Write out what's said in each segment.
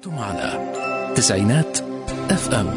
أنتم على تسعينات اف ام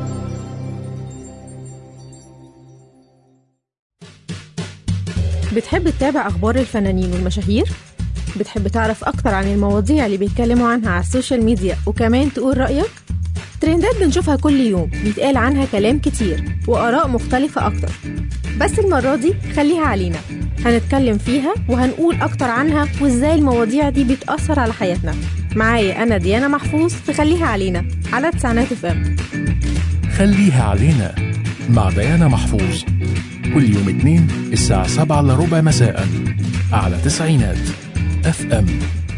بتحب تتابع أخبار الفنانين والمشاهير؟ بتحب تعرف أكتر عن المواضيع اللي بيتكلموا عنها على السوشيال ميديا وكمان تقول رأيك؟ ترندات بنشوفها كل يوم بيتقال عنها كلام كتير وآراء مختلفة أكتر بس المرة دي خليها علينا هنتكلم فيها وهنقول أكتر عنها وإزاي المواضيع دي بتأثر على حياتنا معايا أنا ديانا محفوظ تخليها علينا على تسعينات اف ام خليها علينا مع ديانا محفوظ كل يوم اثنين الساعة سبعة إلا ربع مساء على تسعينات اف ام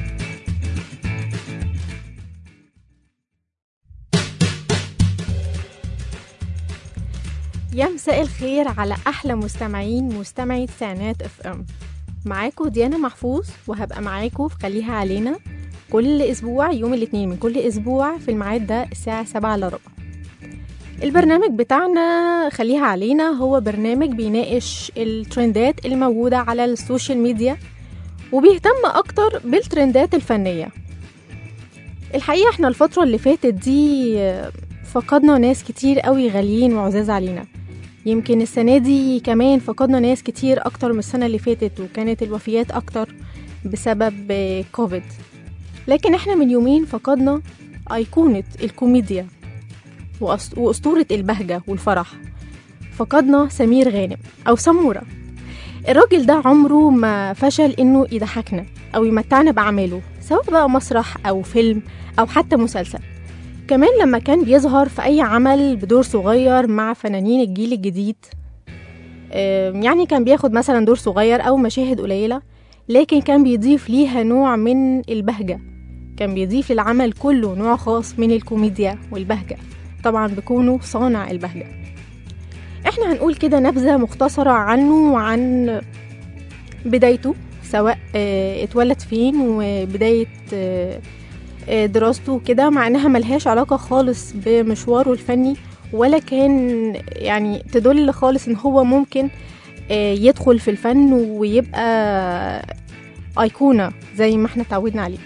يا مساء الخير على احلى مستمعين مستمعي تسعينات اف ام معاكم ديانا محفوظ وهبقى معاكم في خليها علينا كل اسبوع يوم الاثنين من كل اسبوع في الميعاد ده الساعه سبعة الا ربع البرنامج بتاعنا خليها علينا هو برنامج بيناقش الترندات الموجودة على السوشيال ميديا وبيهتم أكتر بالترندات الفنية الحقيقة احنا الفترة اللي فاتت دي فقدنا ناس كتير قوي غاليين وعزاز علينا يمكن السنة دي كمان فقدنا ناس كتير أكتر من السنة اللي فاتت وكانت الوفيات أكتر بسبب كوفيد لكن احنا من يومين فقدنا أيقونة الكوميديا وأس- وأسطورة البهجة والفرح فقدنا سمير غانم أو سمورة الراجل ده عمره ما فشل إنه يضحكنا أو يمتعنا بأعماله سواء بقى مسرح أو فيلم أو حتى مسلسل كمان لما كان بيظهر في أي عمل بدور صغير مع فنانين الجيل الجديد آم، يعني كان بياخد مثلا دور صغير أو مشاهد قليلة لكن كان بيضيف ليها نوع من البهجة كان بيضيف للعمل كله نوع خاص من الكوميديا والبهجة طبعا بكونه صانع البهجة احنا هنقول كده نبذة مختصرة عنه وعن بدايته سواء اه اتولد فين وبداية اه اه دراسته كده مع انها ملهاش علاقة خالص بمشواره الفني ولا كان يعني تدل خالص ان هو ممكن اه يدخل في الفن ويبقى أيقونة زي ما احنا اتعودنا عليه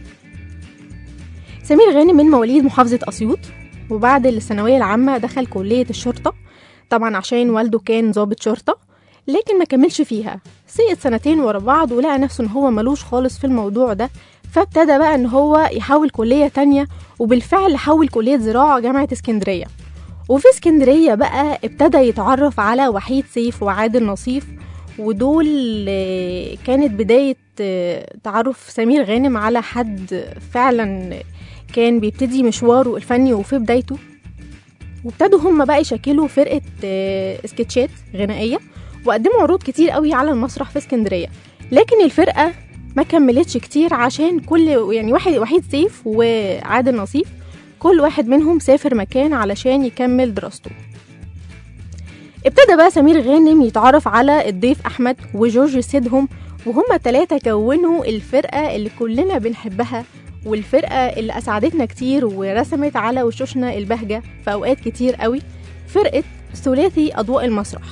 سمير غانم من مواليد محافظة أسيوط وبعد الثانوية العامة دخل كلية الشرطة طبعا عشان والده كان ضابط شرطة لكن ما كملش فيها سقط سنتين ورا بعض ولقى نفسه ان هو ملوش خالص في الموضوع ده فابتدى بقى ان هو يحاول كلية تانية وبالفعل حول كلية زراعة جامعة اسكندرية وفي اسكندرية بقى ابتدى يتعرف على وحيد سيف وعادل نصيف ودول آه، كانت بداية آه، تعرف سمير غانم على حد فعلا كان بيبتدي مشواره الفني وفي بدايته وابتدوا هم بقى يشكلوا فرقة آه، سكتشات غنائية وقدموا عروض كتير قوي على المسرح في اسكندرية لكن الفرقة ما كملتش كتير عشان كل يعني واحد وحيد سيف وعادل نصيف كل واحد منهم سافر مكان علشان يكمل دراسته ابتدى بقى سمير غانم يتعرف على الضيف أحمد وجورج سيدهم وهما تلاتة كونوا الفرقة اللي كلنا بنحبها والفرقة اللي أسعدتنا كتير ورسمت على وشوشنا البهجة في أوقات كتير قوي فرقة ثلاثي أضواء المسرح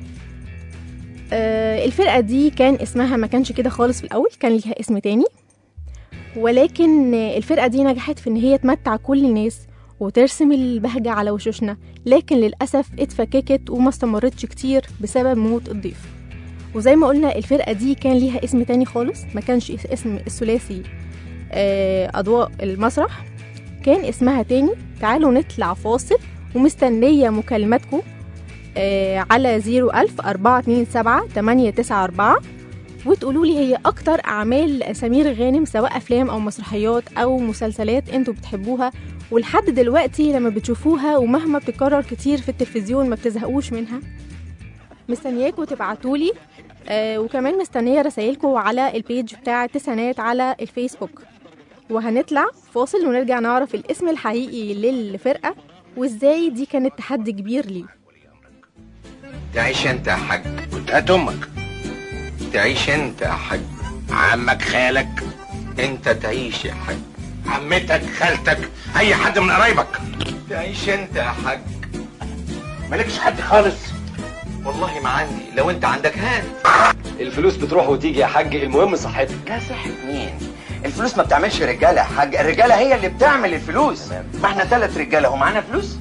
آه، الفرقة دي كان اسمها ما كانش كده خالص في الأول كان ليها اسم تاني ولكن آه، الفرقة دي نجحت في إن هي تمتع كل الناس وترسم البهجة على وشوشنا لكن للأسف اتفككت وما استمرتش كتير بسبب موت الضيف وزي ما قلنا الفرقة دي كان ليها اسم تاني خالص ما كانش اسم الثلاثي آه، أضواء المسرح كان اسمها تاني تعالوا نطلع فاصل ومستنية مكالماتكم آه، على 01000 427 894 وتقولوا لي هي أكتر أعمال سمير غانم سواء أفلام أو مسرحيات أو مسلسلات أنتوا بتحبوها ولحد دلوقتي لما بتشوفوها ومهما بتكرر كتير في التلفزيون ما بتزهقوش منها مستنياكوا تبعتولي آه وكمان مستنية رسايلكم على البيج بتاع التسعينات على الفيسبوك وهنطلع فاصل ونرجع نعرف الاسم الحقيقي للفرقة وازاي دي كانت تحدي كبير ليه تعيش انت يا حاج هات امك تعيش انت يا حاج عمك خالك انت تعيش يا حاج عمتك خالتك اي حد من قرايبك تعيش انت يا حاج مالكش حد خالص والله ما عندي لو انت عندك هات الفلوس بتروح وتيجي يا حاج المهم صحتك لا صحة مين الفلوس ما بتعملش رجاله يا حاج الرجاله هي اللي بتعمل الفلوس ما احنا ثلاث رجاله هو معانا فلوس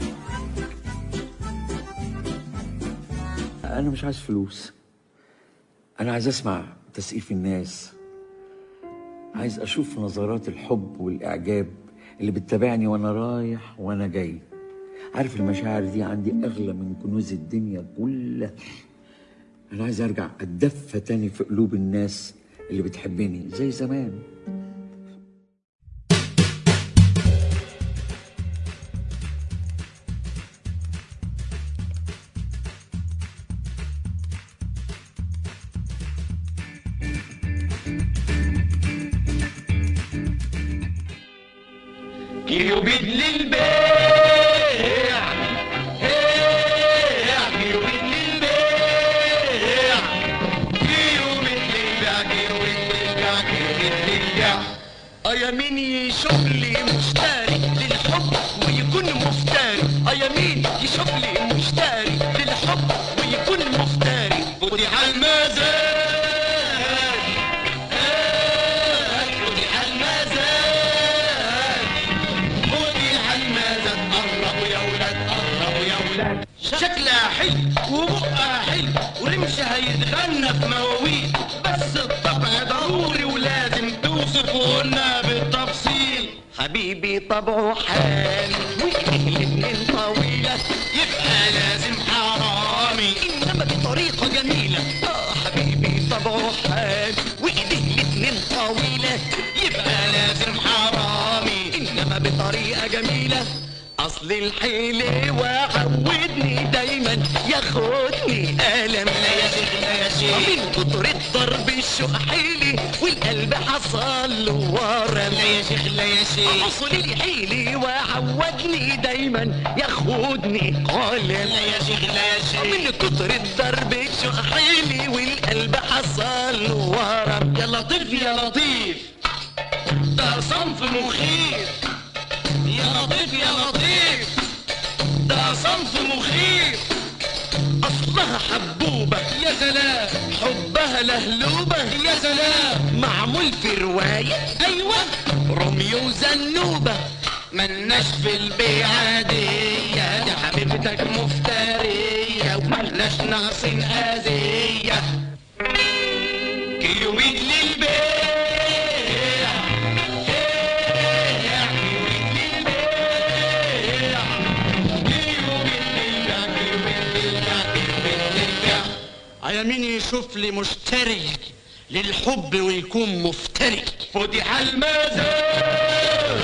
انا مش عايز فلوس انا عايز اسمع تسقيف الناس عايز اشوف نظرات الحب والاعجاب اللي بتتابعني وانا رايح وانا جاي عارف المشاعر دي عندي اغلى من كنوز الدنيا كلها انا عايز ارجع اتدفى تاني في قلوب الناس اللي بتحبني زي زمان كيوبيد للبيع هيع كيوبيد للبيع كيوبيد للبيع كيوبيد للبيع كيوبيد للبيع يا مين يشوف لي مشتري للحب ويكون مفتري يا مين يشوف لي مشتري للحب ويكون مفتري فتح المزاد فتح المزاد فتح المزاد قربوا يا ولاد قربوا يا ولاد شكلها حلو وبقها حلو ورمشها يتغنى في مواويل بس الطبع ضروري ولازم توصفه لنا بالتفصيل حبيبي طبعه حال وايديه الاتنين طويلة يبقى لازم حرامي انما بطريقة جميلة اه حبيبي طبعه حال وايديه الاتنين طويلة يبقى لازم حرامي انما بطريقة جميلة اصل الحيلة وعودني دايما ياخدني الم لا يا شيخ لا يا شيخ من كتر الضرب الشوق حيلي والقلب حصل له ورم لا يا شيخ لا يا شيخ اصل الحيلي وعودني دايما ياخدني قلم لا يا شيخ لا يا شيخ من كتر الضرب الشوق حيلي والقلب حصل له ورم يا لطيف يا لطيف ده صنف مخيف يا لطيف يا لطيف ده صنف مخيف اصلها حبوبة يا سلام حبها لهلوبة يا سلام معمول في رواية ايوه روميو وزنوبة ملناش في البيعادية دي حبيبتك مفترية وملناش ناقصين اذية كيوبيد للبيع يا مين يشوف لي مشتري للحب ويكون مفتري فتح المزاد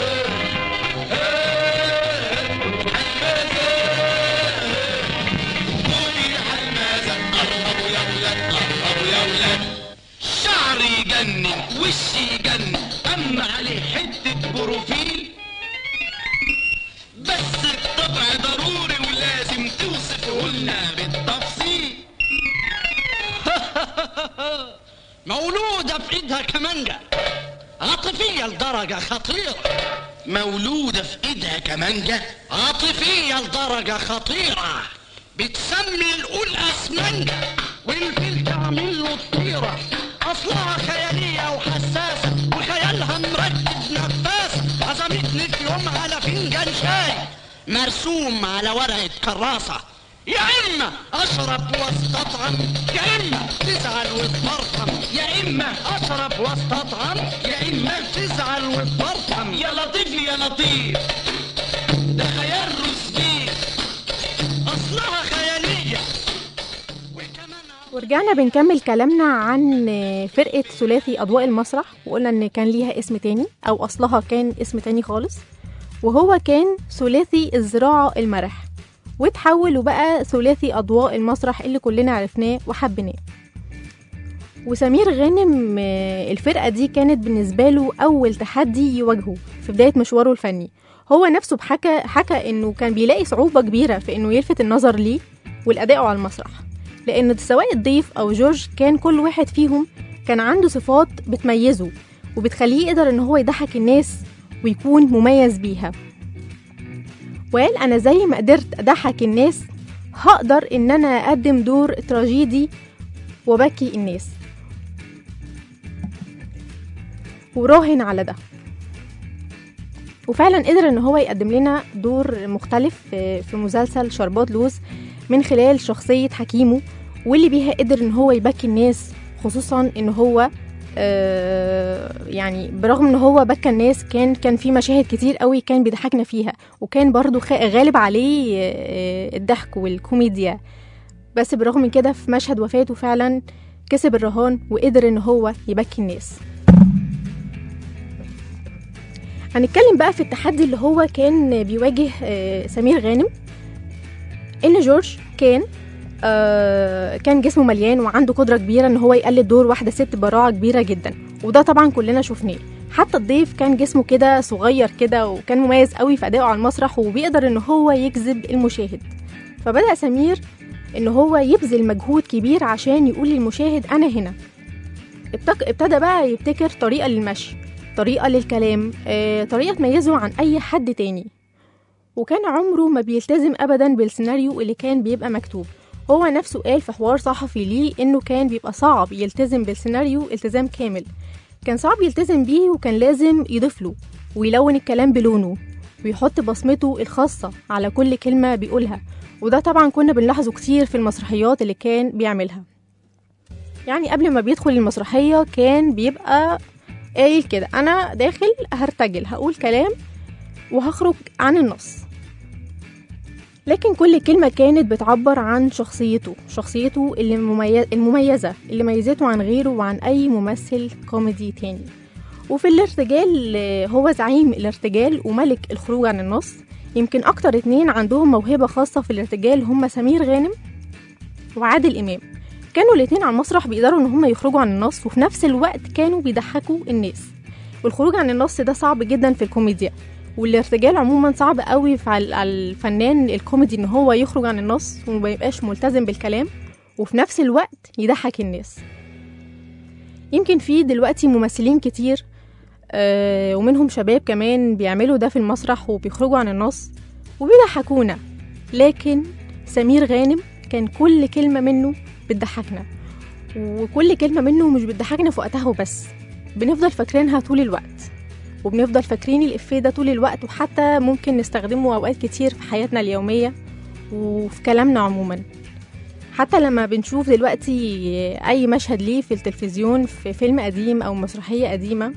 فتح المزاد قربوا يا ولاد قربوا يا ولاد شعري يجنن وشي يجنن اما عليه حته بروفيل بس الطبع ضروري ولازم توصفه لنا بالتفصيل مولودة في ايدها كمانجا عاطفية لدرجة خطيرة مولودة في ايدها كمانجا عاطفية لدرجة خطيرة بتسمي الأول أسمنجة والفيل تعمل له الطيرة أصلها خيالية وحساسة وخيالها مركب نفاسة عزمتني في يوم على فنجان شاي مرسوم على ورقة كراسة يا إما أشرب واستطعم يا إما تزعل وتبرطم يا إما أشرب واستطعم يا إما تزعل وتبرطم يا لطيف يا لطيف ده خيال رشدي أصلها خيالية وكمان ورجعنا بنكمل كلامنا عن فرقة ثلاثي أضواء المسرح وقلنا إن كان ليها اسم تاني أو أصلها كان اسم تاني خالص وهو كان ثلاثي الزراعة المرح وتحول وبقى ثلاثي أضواء المسرح اللي كلنا عرفناه وحبيناه وسمير غانم آه، الفرقة دي كانت بالنسبة له أول تحدي يواجهه في بداية مشواره الفني هو نفسه بحكى حكى إنه كان بيلاقي صعوبة كبيرة في إنه يلفت النظر ليه والأداء على المسرح لأن سواء الضيف أو جورج كان كل واحد فيهم كان عنده صفات بتميزه وبتخليه يقدر إن هو يضحك الناس ويكون مميز بيها وقال أنا زي ما قدرت أضحك الناس هقدر إن أنا أقدم دور تراجيدي وبكي الناس وراهن على ده وفعلا قدر ان هو يقدم لنا دور مختلف في في مسلسل شربات لوز من خلال شخصية حكيمه واللي بيها قدر ان هو يبكي الناس خصوصا ان هو آه، يعني برغم ان هو بكى الناس كان كان في مشاهد كتير قوي كان بيضحكنا فيها وكان برضو خ- غالب عليه آه، الضحك والكوميديا بس بالرغم من كده في مشهد وفاته فعلا كسب الرهان وقدر ان هو يبكي الناس هنتكلم بقى في التحدي اللي هو كان بيواجه آه، سمير غانم ان جورج كان آه، كان جسمه مليان وعنده قدرة كبيرة ان هو يقلد دور واحدة ست براعة كبيرة جدا وده طبعا كلنا شفناه حتى الضيف كان جسمه كده صغير كده وكان مميز قوي في أدائه على المسرح وبيقدر ان هو يجذب المشاهد فبدأ سمير ان هو يبذل مجهود كبير عشان يقول للمشاهد انا هنا ابتك... ابتدى بقى يبتكر طريقة للمشي طريقة للكلام آه، طريقة تميزه عن أي حد تاني وكان عمره ما بيلتزم أبدا بالسيناريو اللي كان بيبقى مكتوب هو نفسه قال في حوار صحفي ليه إنه كان بيبقى صعب يلتزم بالسيناريو التزام كامل كان صعب يلتزم بيه وكان لازم يضيف له ويلون الكلام بلونه ويحط بصمته الخاصة على كل كلمة بيقولها وده طبعا كنا بنلاحظه كتير في المسرحيات اللي كان بيعملها يعني قبل ما بيدخل المسرحية كان بيبقى قايل كده انا داخل هرتجل هقول كلام وهخرج عن النص لكن كل كلمة كانت بتعبر عن شخصيته شخصيته اللي مميز المميزة اللي ميزته عن غيره وعن أي ممثل كوميدي تاني وفي الارتجال آه، هو زعيم الارتجال وملك الخروج عن النص يمكن أكتر اتنين عندهم موهبة خاصة في الارتجال هما سمير غانم وعادل إمام كانوا الاتنين على المسرح بيقدروا ان هم يخرجوا عن النص وفي نفس الوقت كانوا بيضحكوا الناس والخروج عن النص ده صعب جدا في الكوميديا والارتجال عموما صعب قوي في على على الفنان الكوميدي ان هو يخرج عن النص وما يبقاش ملتزم بالكلام وفي نفس الوقت يضحك الناس يمكن في دلوقتي ممثلين كتير آه، ومنهم شباب كمان بيعملوا ده في المسرح وبيخرجوا عن النص وبيضحكونا لكن سمير غانم كان كل كلمة منه بتضحكنا وكل كلمة منه مش بتضحكنا في وقتها وبس بنفضل فاكرينها طول الوقت وبنفضل فاكرين الإفيه ده طول الوقت وحتى ممكن نستخدمه أوقات كتير في حياتنا اليومية وفي كلامنا عموما حتى لما بنشوف دلوقتي أي مشهد ليه في التلفزيون في فيلم قديم أو مسرحية قديمة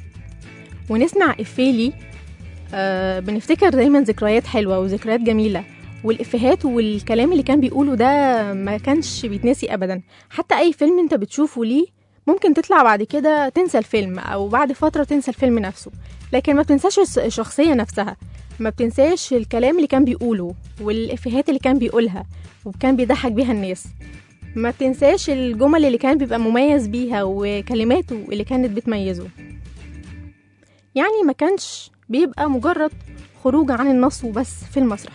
ونسمع إفيه ليه آه بنفتكر دايما ذكريات حلوة وذكريات جميلة والإفيهات والكلام اللي كان بيقوله ده ما كانش بيتنسي أبدا حتى أي فيلم أنت بتشوفه ليه ممكن تطلع بعد كده تنسى الفيلم أو بعد فترة تنسى الفيلم نفسه لكن ما بتنساش الس- الشخصية نفسها ما بتنساش الكلام اللي كان بيقوله والإفيهات اللي كان بيقولها وكان بيضحك بيها الناس ما بتنساش الجمل اللي كان بيبقى مميز بيها وكلماته اللي كانت بتميزه يعني ما كانش بيبقى مجرد خروج عن النص وبس في المسرح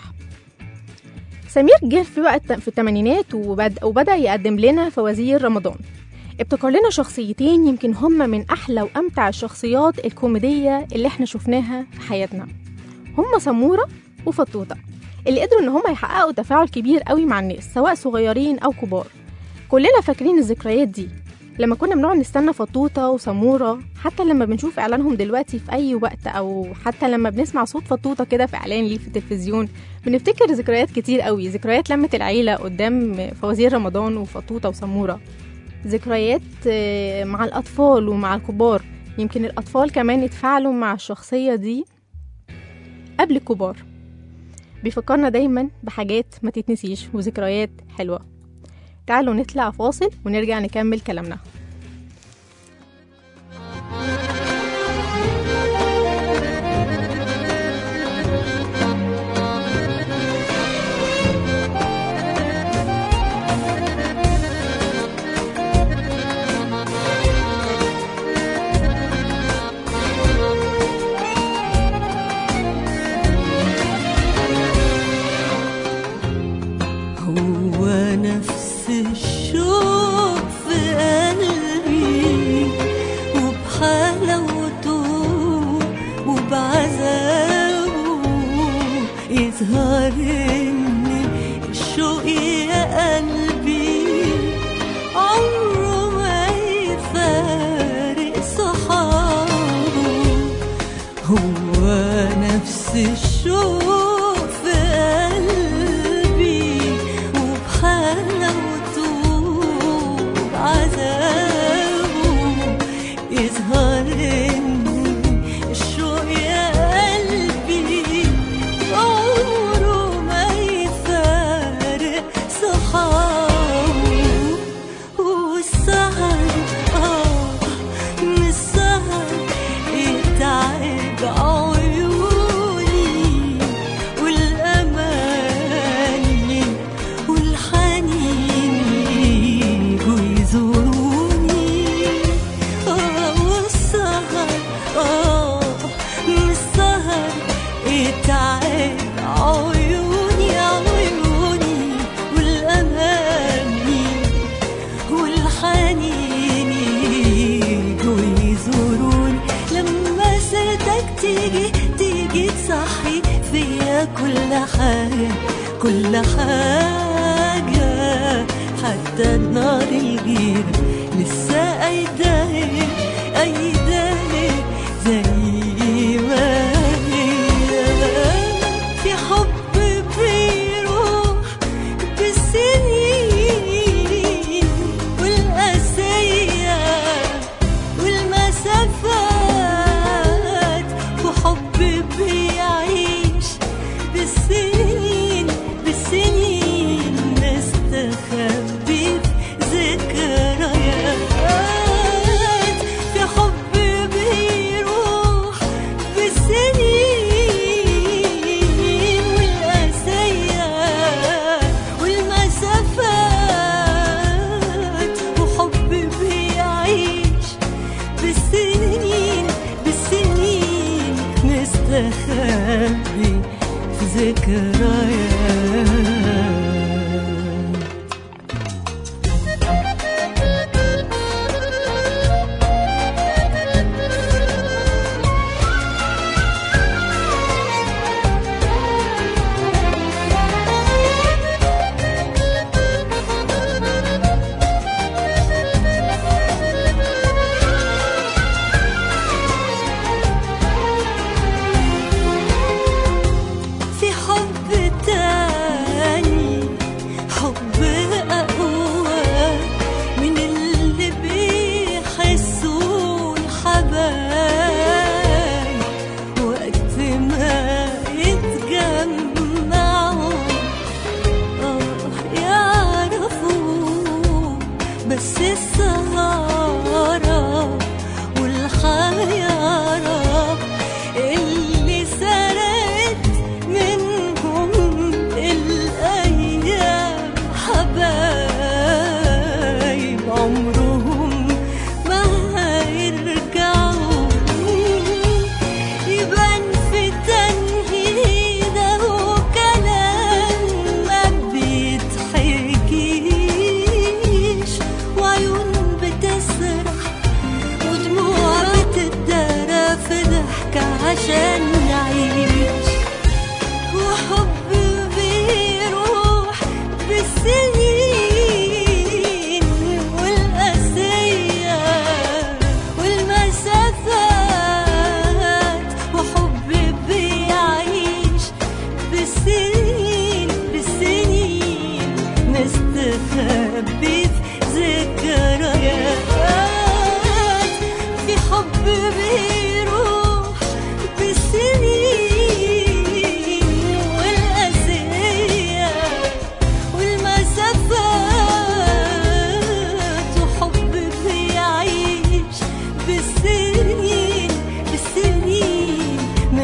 سمير جه في وقت في الثمانينات وبد... وبدأ يقدم لنا فوازير رمضان ابتكر لنا شخصيتين يمكن هما من أحلى وأمتع الشخصيات الكوميدية اللي احنا شفناها في حياتنا هما سمورة وفطوطة اللي قدروا ان هما يحققوا تفاعل كبير قوي مع الناس سواء صغيرين أو كبار كلنا فاكرين الذكريات دي لما كنا بنقعد نستنى فطوطة وسمورة حتى لما بنشوف إعلانهم دلوقتي في أي وقت أو حتى لما بنسمع صوت فطوطة كده في إعلان ليه في التلفزيون بنفتكر ذكريات كتير قوي ذكريات لمة العيلة قدام فوازير رمضان وفطوطة وسمورة ذكريات آه، مع الأطفال ومع الكبار يمكن الأطفال كمان اتفاعلوا مع الشخصية دي قبل الكبار بيفكرنا دايما بحاجات ما تتنسيش وذكريات حلوة تعالوا نطلع فاصل ونرجع نكمل كلامنا هو نفس الشوق في قلبي وبحلاوته وبعذابه يظهر ان الشوق يا قلبي عمره ما يفارق صحابه ونفس الشوق في قلبي وبحلاوته بعذابه يظهر إن الشوق يا قلبي عمره ما يفارق صحابه والسهر آه من السهر يتعب عيوني والأماني والحنين يجوا يزوروني آه والسهر آه من السهر يتعب عيوني عيوني والأماني والحنين يجوا يزوروني لما سيرتك تيجي تيجي تصحي فيا كل حاجة كل حاجة حتى النار الجيرة لسه أيداهي أيداهي زي ما هي في حب بيروح بالسنين والقاسية والمسافات وحب بيعيش بالسنين بالسنين مستخبي في ذكريات في حب بيروح بالسنين والقاسية والمسافات وحب بيعيش بالسنين بالسنين مستخبي في ذكريات في حب تاني حب أقوى من اللي بيحسوا الحبايب وقت ما يتجمعوا آه يعرفوا بس السهرة والحيارة اللي سرقت منهم الأيام حبايب عمرهم ما هيرجعوا يبان في تنهيده وكلام ما بيتحكيش وعيون بتسرح ودموع بتتدرى في ضحكة عشان نعيش وحب بيروح بالسنين والقاسية والمسافات وحب بيعيش بالسنين بالسنين مستخبي في ذكريات في حب بيروح بالسنين والقاسية والمسافات وحب بيعيش بالسنين بالسنين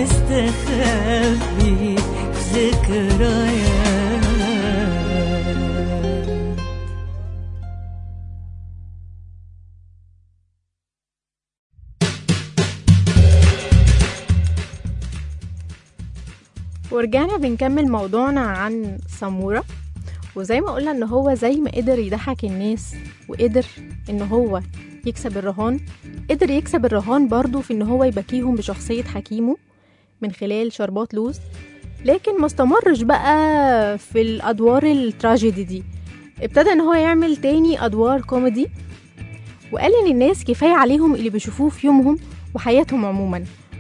مستخبي في ذكريات ورجعنا بنكمل موضوعنا عن سمورة وزي ما قلنا ان هو زي ما قدر يضحك الناس وقدر ان هو يكسب الرهان قدر يكسب الرهان برضو في ان هو يبكيهم بشخصية حكيمه من خلال شربات لوز لكن ما استمرش بقى في الادوار التراجيدي دي ابتدى ان هو يعمل تاني ادوار كوميدي وقال ان الناس كفايه عليهم اللي بيشوفوه في يومهم وحياتهم عموما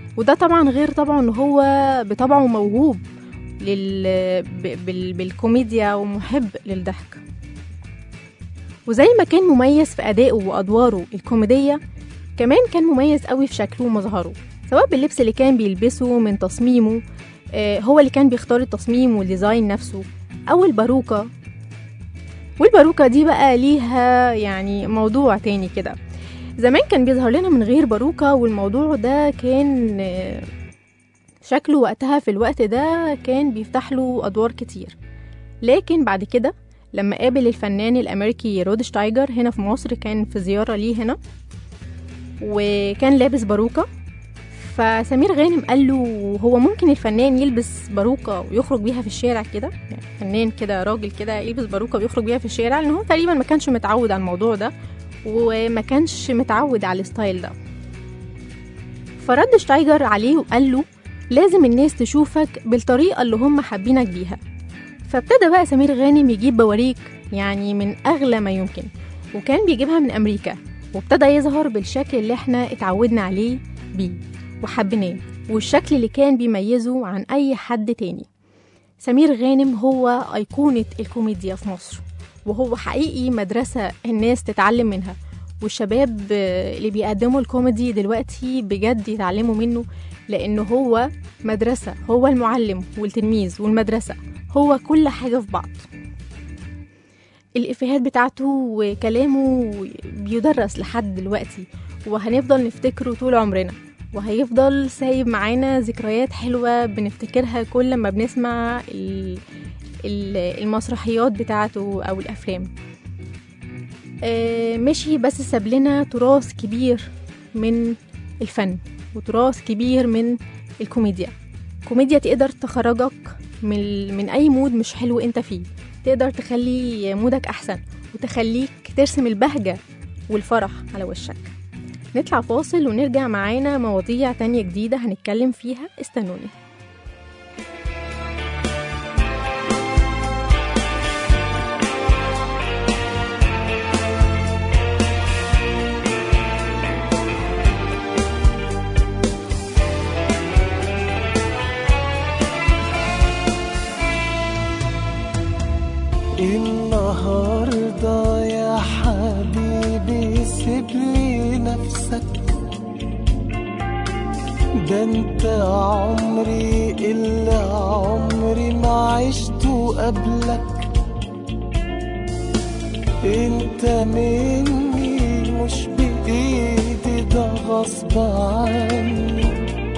وده طبعا غير طبعا ان هو بطبعه موهوب لل... ب- بال... بالكوميديا ومحب للضحك وزي ما كان مميز في أدائه وأدواره الكوميدية كمان كان مميز قوي في شكله ومظهره سواء باللبس اللي كان بيلبسه من تصميمه آه، هو اللي كان بيختار التصميم والديزاين نفسه أو الباروكة والباروكة دي بقى ليها يعني موضوع تاني كده زمان كان بيظهر لنا من غير باروكة والموضوع ده كان آه، شكله وقتها في الوقت ده كان بيفتح له أدوار كتير لكن بعد كده لما قابل الفنان الأمريكي رود شتايجر هنا في مصر كان في زيارة ليه هنا وكان لابس باروكة فسمير غانم قال له هو ممكن الفنان يلبس باروكة ويخرج بيها في الشارع كده يعني فنان كده راجل كده يلبس باروكة ويخرج بيها في الشارع لأن هو تقريبا ما كانش متعود على الموضوع ده وما كانش متعود على الستايل ده فرد شتايجر عليه وقال له لازم الناس تشوفك بالطريقة اللي هم حابينك بيها فابتدى بقى سمير غانم يجيب بواريك يعني من أغلى ما يمكن وكان بيجيبها من أمريكا وابتدى يظهر بالشكل اللي احنا اتعودنا عليه بيه وحبيناه والشكل اللي كان بيميزه عن أي حد تاني سمير غانم هو أيقونة الكوميديا في مصر وهو حقيقي مدرسة الناس تتعلم منها والشباب آه، اللي بيقدموا الكوميدي دلوقتي بجد يتعلموا منه لأنه هو مدرسة هو المعلم والتلميذ والمدرسة هو كل حاجة في بعض الإفيهات بتاعته وكلامه بيدرس لحد دلوقتي وهنفضل نفتكره طول عمرنا وهيفضل سايب معانا ذكريات حلوة بنفتكرها كل ما بنسمع ال- ال- المسرحيات بتاعته أو الأفلام آه، مشي بس ساب لنا تراث كبير من الفن وتراث كبير من الكوميديا كوميديا تقدر تخرجك من من اي مود مش حلو انت فيه تقدر تخلي مودك احسن وتخليك ترسم البهجة والفرح على وشك نطلع فاصل ونرجع معانا مواضيع تانية جديدة هنتكلم فيها استنوني النهاردة يا حبيبي سيب لي نفسك ده انت عمري اللي عمري ما عشته قبلك انت مني مش بايدي ده غصب عني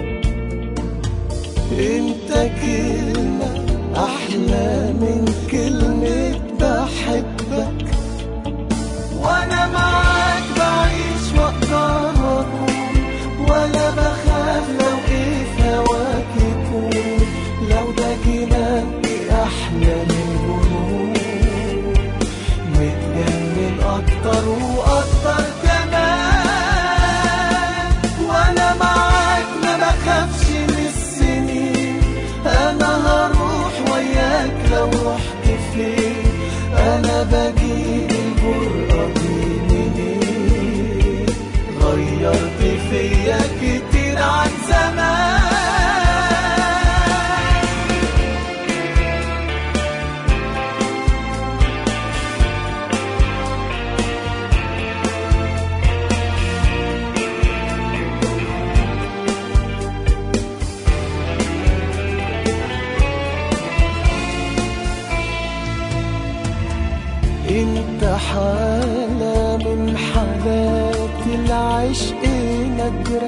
انت كلمة احلى من كلمة بحبك وانا معاك بعيش واقدر واكون ولا بخاف لو ايه في هواك يكون لو ده جناني احلى من جنون متجنن اكتر واكتر كمان وانا معاك ما بخافش من السنين انا هروح وياك لو رحت فين انا بجيب الجرأة دي منين غيرت فيا كتير عن زمان انت حالة من حالات العشق نجرة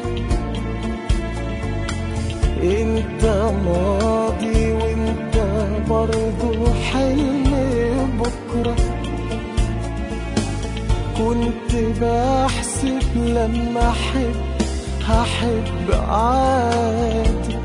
انت ماضي وانت برضو حلم بكرة كنت بحسب لما احب هحب عادي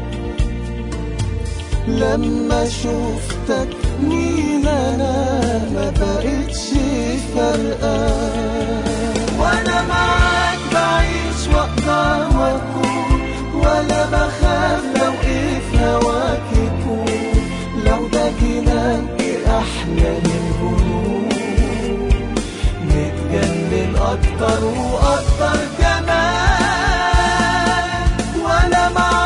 لما شفتك مين انا ما بقتش فارقة وانا معاك بعيش واقدر واكون ولا بخاف لو ايه في هواك يكون لو ده جناني احلى من جنون نتجنن اكتر واكتر كمان وانا معاك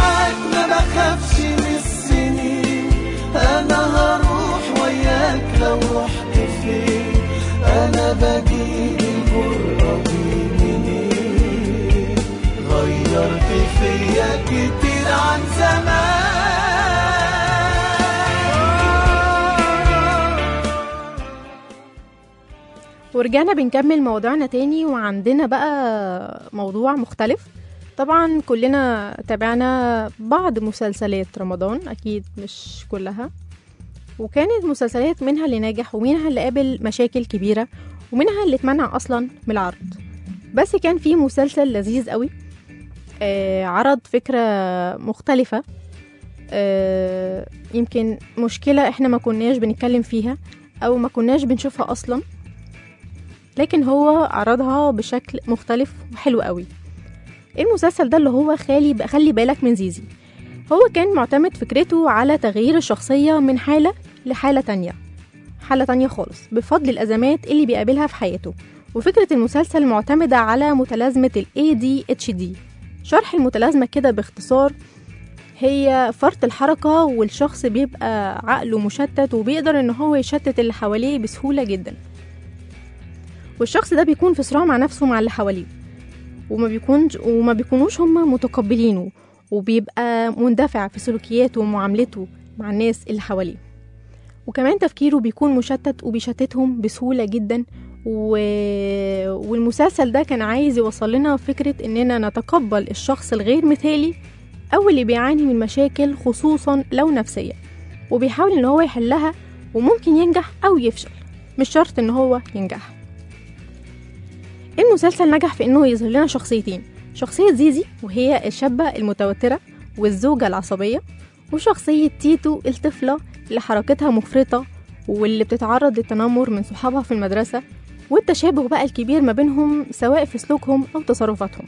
ورجعنا بنكمل موضوعنا تاني وعندنا بقى موضوع مختلف طبعا كلنا تابعنا بعض مسلسلات رمضان أكيد مش كلها وكانت مسلسلات منها اللي ناجح ومنها اللي قابل مشاكل كبيرة ومنها اللي اتمنع أصلا من العرض بس كان في مسلسل لذيذ قوي آه عرض فكرة مختلفة آه يمكن مشكلة احنا ما كناش بنتكلم فيها أو ما كناش بنشوفها أصلا لكن هو عرضها بشكل مختلف وحلو قوي المسلسل ده اللي هو خالي بقى خلي بالك من زيزي هو كان معتمد فكرته على تغيير الشخصية من حالة لحالة تانية حالة تانية خالص بفضل الأزمات اللي بيقابلها في حياته وفكرة المسلسل معتمدة على متلازمة ال ADHD شرح المتلازمة كده باختصار هي فرط الحركة والشخص بيبقى عقله مشتت وبيقدر ان هو يشتت اللي حواليه بسهولة جدا والشخص ده بيكون في صراع مع نفسه مع اللي حواليه وما بيكونش وما بيكونوش هما متقبلينه وبيبقى مندفع في سلوكياته ومعاملته مع الناس اللي حواليه وكمان تفكيره بيكون مشتت وبيشتتهم بسهولة جدا و... والمسلسل ده كان عايز يوصل لنا فكرة إننا نتقبل الشخص الغير مثالي أو اللي بيعاني من مشاكل خصوصا لو نفسية وبيحاول إن هو يحلها وممكن ينجح أو يفشل مش شرط إن هو ينجح المسلسل نجح في إنه يظهر لنا شخصيتين شخصية زيزي وهي الشابة المتوترة والزوجة العصبية وشخصية تيتو الطفلة اللي حركتها مفرطة واللي بتتعرض للتنمر من صحابها في المدرسة والتشابه بقى الكبير ما بينهم سواء في سلوكهم أو تصرفاتهم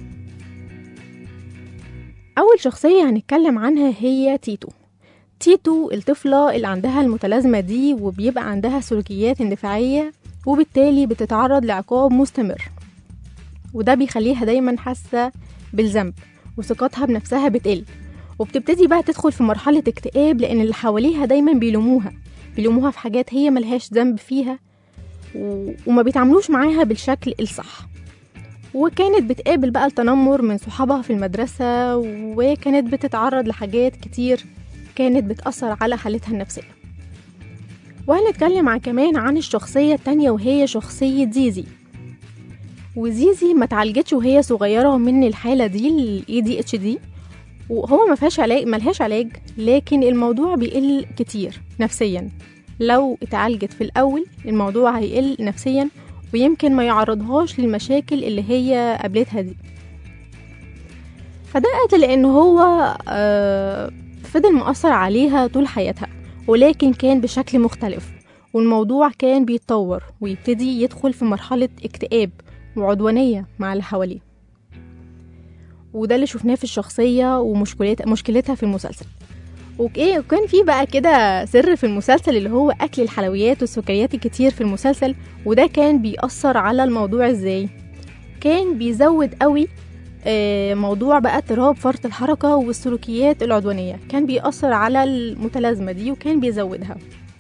أول شخصية هنتكلم عنها هي تيتو تيتو الطفلة اللي عندها المتلازمة دي وبيبقى عندها سلوكيات اندفاعية وبالتالي بتتعرض لعقاب مستمر وده بيخليها دايما حاسة بالذنب وثقتها بنفسها بتقل وبتبتدي بقى تدخل في مرحلة اكتئاب لأن اللي حواليها دايما بيلوموها بيلوموها في حاجات هي ملهاش ذنب فيها و... وما بيتعاملوش معاها بالشكل الصح وكانت بتقابل بقى التنمر من صحابها في المدرسة وكانت بتتعرض لحاجات كتير كانت بتأثر على حالتها النفسية وهنتكلم عن كمان عن الشخصية التانية وهي شخصية زيزي وزيزي ما اتعالجتش وهي صغيرة من الحالة دي ال ADHD وهو ما فيهاش علاج ملهاش علاج لكن الموضوع بيقل كتير نفسيا لو اتعالجت في الأول الموضوع هيقل نفسيا ويمكن ما يعرضهاش للمشاكل اللي هي قابلتها دي فده قتل لأن هو آه فضل مؤثر عليها طول حياتها ولكن كان بشكل مختلف والموضوع كان بيتطور ويبتدي يدخل في مرحلة اكتئاب وعدوانية مع اللي حواليه وده اللي شفناه في الشخصية ومشكلتها مشكلتها في المسلسل اوكي وكان في بقى كده سر في المسلسل اللي هو اكل الحلويات والسكريات الكتير في المسلسل وده كان بيأثر على الموضوع ازاي كان بيزود قوي آه، موضوع بقى اضطراب فرط الحركة والسلوكيات العدوانية كان بيأثر على المتلازمة دي وكان بيزودها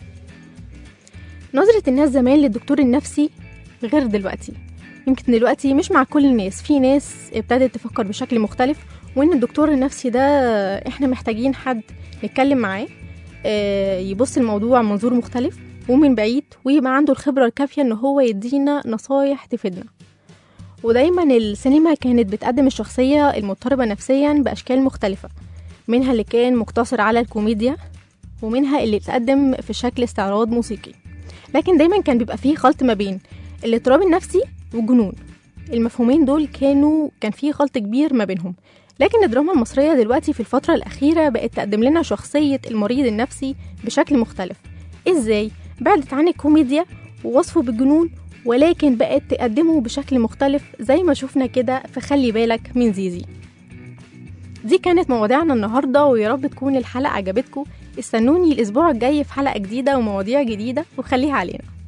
نظرة الناس زمان للدكتور النفسي غير دلوقتي يمكن دلوقتي مش مع كل الناس في ناس ابتدت تفكر بشكل مختلف وان الدكتور النفسي ده احنا محتاجين حد نتكلم معاه آه، يبص الموضوع منظور مختلف ومن بعيد ويبقى عنده الخبرة الكافية ان هو يدينا نصايح تفيدنا ودايما السينما كانت بتقدم الشخصية المضطربة نفسيا بأشكال مختلفة منها اللي كان مقتصر على الكوميديا ومنها اللي بتقدم في شكل استعراض موسيقي لكن دايما كان بيبقى فيه خلط ما بين الاضطراب النفسي والجنون المفهومين دول كانوا كان فيه خلط كبير ما بينهم لكن الدراما المصرية دلوقتي في الفترة الأخيرة بقت تقدم لنا شخصية المريض النفسي بشكل مختلف إزاي؟ بعدت عن الكوميديا ووصفه بالجنون ولكن بقت تقدمه بشكل مختلف زي ما شفنا كده في خلي بالك من زيزي دي كانت مواضيعنا النهاردة ويا رب تكون الحلقة عجبتكم استنوني الأسبوع الجاي في حلقة جديدة ومواضيع جديدة وخليها علينا